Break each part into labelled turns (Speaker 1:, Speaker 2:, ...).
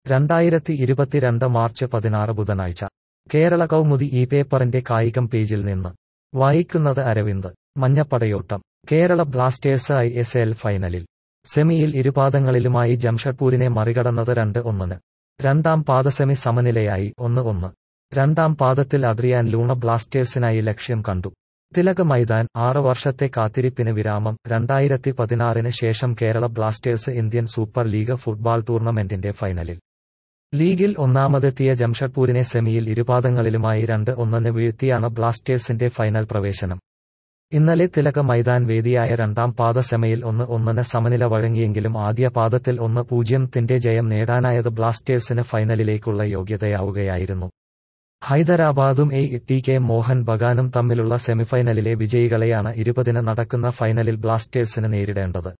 Speaker 1: രണ്ടായിരത്തി ഇരുപത്തിരണ്ട് മാർച്ച് പതിനാറ് ബുധനാഴ്ച കേരള കൗമുദി ഈ പേപ്പറിന്റെ കായികം പേജിൽ നിന്ന് വായിക്കുന്നത് അരവിന്ദ് മഞ്ഞപ്പടയോട്ടം Kerala Blasters I S L ഫൈനലിൽ സെമിയിൽ ഇരുപാദങ്ങളിലുമായി ജംഷഡ്പൂരിനെ മറികടന്നത് രണ്ട് ഒന്നിന് രണ്ടാം പാദ സെമി സമനിലയായി ഒന്ന് ഒന്ന് രണ്ടാം പാദത്തിൽ അഡ്രിയാൻ ലൂണ ബ്ലാസ്റ്റേഴ്സിനായി ലക്ഷ്യം കണ്ടു തിലക മൈതാൻ ആറ് വർഷത്തെ കാത്തിരിപ്പിന് വിരാമം രണ്ടായിരത്തി പതിനാറിന് ശേഷം Kerala Blasters Indian super league football ടൂർണമെന്റിന്റെ ഫൈനലിൽ ലീഗിൽ ഒന്നാമതെത്തിയ ജംഷഡ്പൂരിനെ സെമിയിൽ ഇരുപാദങ്ങളിലുമായി രണ്ട് ഒന്നിന് വീഴ്ത്തിയാണ് ബ്ലാസ്റ്റേഴ്സിന്റെ ഫൈനൽ പ്രവേശനം ഇന്നലെ തിലക മൈതാൻ വേദിയായ രണ്ടാം പാദ സെമയിൽ ഒന്ന് ഒന്നിന് സമനില വഴങ്ങിയെങ്കിലും ആദ്യ പാദത്തിൽ ഒന്ന് പൂജ്യത്തിന്റെ ജയം നേടാനായത് ബ്ലാസ്റ്റേഴ്സിന് ഫൈനലിലേക്കുള്ള യോഗ്യതയാവുകയായിരുന്നു ഹൈദരാബാദും എ ടി കെ മോഹൻ ബഗാനും തമ്മിലുള്ള സെമിഫൈനലിലെ വിജയികളെയാണ് ഇരുപതിന് നടക്കുന്ന ഫൈനലിൽ ബ്ലാസ്റ്റേഴ്സിന് നേരിടേണ്ടത്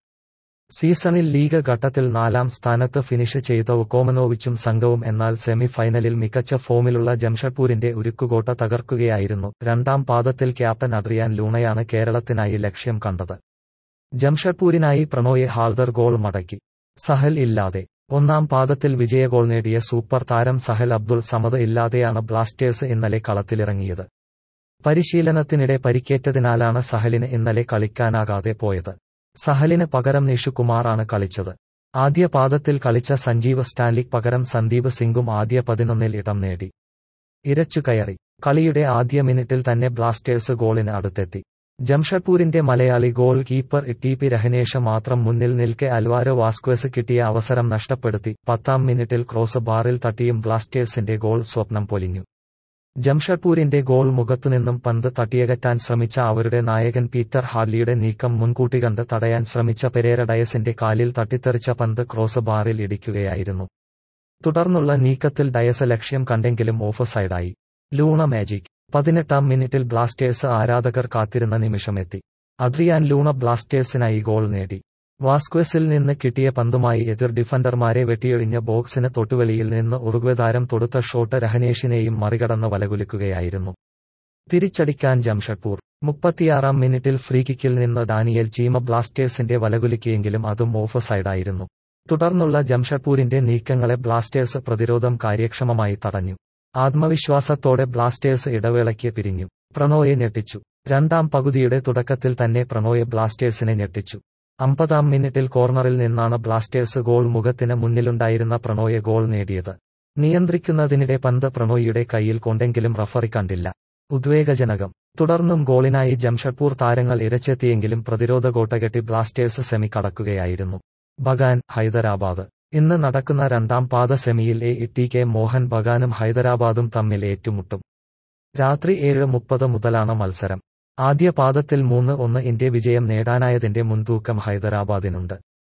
Speaker 1: സീസണിൽ ലീഗ് ഘട്ടത്തിൽ നാലാം സ്ഥാനത്ത് ഫിനിഷ് ചെയ്ത ഒക്കോമനോവിച്ചും സംഘവും എന്നാൽ സെമി ഫൈനലിൽ മികച്ച ഫോമിലുള്ള ജംഷഡ്പൂരിന്റെ ഉരുക്കുകോട്ട തകർക്കുകയായിരുന്നു രണ്ടാം പാദത്തിൽ ക്യാപ്റ്റൻ അഡ്രിയാൻ ലൂണയാണ് കേരളത്തിനായി ലക്ഷ്യം കണ്ടത് ജംഷഡ്പൂരിനായി പ്രണോയെ ഹാൾദർ ഗോൾ മടക്കി സഹൽ ഇല്ലാതെ ഒന്നാം പാദത്തിൽ വിജയഗോൾ നേടിയ സൂപ്പർ താരം സഹൽ അബ്ദുൾ സമദ് ഇല്ലാതെയാണ് ബ്ലാസ്റ്റേഴ്സ് ഇന്നലെ കളത്തിലിറങ്ങിയത് പരിശീലനത്തിനിടെ പരിക്കേറ്റതിനാലാണ് സഹലിന് ഇന്നലെ കളിക്കാനാകാതെ പോയത് സഹലിന് പകരം നിഷുകുമാറാണ് കളിച്ചത് ആദ്യ പാദത്തിൽ കളിച്ച സഞ്ജീവ് സ്റ്റാൻലിക് പകരം സന്ദീപ് സിംഗും ആദ്യ പതിനൊന്നിൽ ഇടം നേടി ഇരച്ചു കയറി കളിയുടെ ആദ്യ മിനിറ്റിൽ തന്നെ ബ്ലാസ്റ്റേഴ്സ് ഗോളിന് അടുത്തെത്തി ജംഷഡ്പൂരിന്റെ Malayali goal keeper T P Rehenesh മാത്രം മുന്നിൽ നിൽക്കെ അൽവാരോ വാസ്ക്വസ് കിട്ടിയ അവസരം നഷ്ടപ്പെടുത്തി പത്താം മിനിറ്റിൽ ക്രോസ് ബാറിൽ തട്ടിയും ബ്ലാസ്റ്റേഴ്സിന്റെ ഗോൾ സ്വപ്നം പൊലിഞ്ഞു ജംഷഡ്പൂരിന്റെ ഗോൾ മുഖത്തുനിന്നും പന്ത് തട്ടിയകറ്റാൻ ശ്രമിച്ച അവരുടെ നായകൻ പീറ്റർ ഹാർലിയുടെ നീക്കം മുൻകൂട്ടി കണ്ട് തടയാൻ ശ്രമിച്ച പെരേര ഡയസിന്റെ കാലിൽ തട്ടിത്തെറിച്ച പന്ത് ക്രോസ് ബാറിൽ ഇടിക്കുകയായിരുന്നു തുടർന്നുള്ള നീക്കത്തിൽ ഡയസ് ലക്ഷ്യം കണ്ടെങ്കിലും ഓഫ് സൈഡായി ലൂണ മാജിക് പതിനെട്ടാം മിനിറ്റിൽ ബ്ലാസ്റ്റേഴ്സ് ആരാധകർ കാത്തിരുന്ന നിമിഷമെത്തി അഡ്രിയാൻ ലൂണ ബ്ലാസ്റ്റേഴ്സിനായി ഗോൾ നേടി വാസ്ക്വസിൽ നിന്ന് കിട്ടിയ പന്തുമായി എതിർ ഡിഫൻഡർമാരെ വെട്ടിയൊഴിഞ്ഞ ബോക്സിന് തൊട്ടുവെളിയിൽ നിന്ന് ഉറുഗ്വെ താരം തൊടുത്ത ഷോട്ട് രഹനേഷിനെയും മറികടന്ന് വലകുലിക്കുകയായിരുന്നു തിരിച്ചടിക്കാൻ ജംഷഡ്പൂർ മുപ്പത്തിയാറാം മിനിറ്റിൽ ഫ്രീകിക്കിൽ നിന്ന് ഡാനിയൽ ചീമ ബ്ലാസ്റ്റേഴ്സിന്റെ വലകുലിക്കിയെങ്കിലും അതും ഓഫ് സൈഡായിരുന്നു തുടർന്നുള്ള ജംഷഡ്പൂരിന്റെ നീക്കങ്ങളെ ബ്ലാസ്റ്റേഴ്സ് പ്രതിരോധം കാര്യക്ഷമമായി തടഞ്ഞു ആത്മവിശ്വാസത്തോടെ ബ്ലാസ്റ്റേഴ്സ് ഇടവേളയ്ക്ക് പിരിഞ്ഞു പ്രണോയെ ഞെട്ടിച്ചു രണ്ടാം പകുതിയുടെ തുടക്കത്തിൽ തന്നെ പ്രണോയെ ബ്ലാസ്റ്റേഴ്സിനെ ഞെട്ടിച്ചു അമ്പതാം മിനിറ്റിൽ കോർണറിൽ നിന്നാണ് ബ്ലാസ്റ്റേഴ്സ് ഗോൾ മുഖത്തിന് മുന്നിലുണ്ടായിരുന്ന പ്രണോയെ ഗോൾ നേടിയത് നിയന്ത്രിക്കുന്നതിനിടെ പന്ത് പ്രണോയിയുടെ കയ്യിൽ കൊണ്ടെങ്കിലും റഫറി കണ്ടില്ല ഉദ്വേഗജനകം തുടർന്നും ഗോളിനായി ജംഷഡ്പൂർ താരങ്ങൾ ഇരച്ചെത്തിയെങ്കിലും പ്രതിരോധ കോട്ടകെട്ടി ബ്ലാസ്റ്റേഴ്സ് സെമി കടക്കുകയായിരുന്നു ബഗാൻ ഹൈദരാബാദ് ഇന്ന് നടക്കുന്ന രണ്ടാം പാദ സെമിയിൽ എ ടി കെ മോഹൻ ബഗാനും ഹൈദരാബാദും തമ്മിൽ ഏറ്റുമുട്ടും രാത്രി ഏഴ് മുപ്പത് മുതലാണ് മത്സരം ആദ്യ പാദത്തിൽ മൂന്ന് ഒന്ന് ഇന്ത്യ വിജയം നേടാനായതിന്റെ മുൻതൂക്കം ഹൈദരാബാദിനുണ്ട്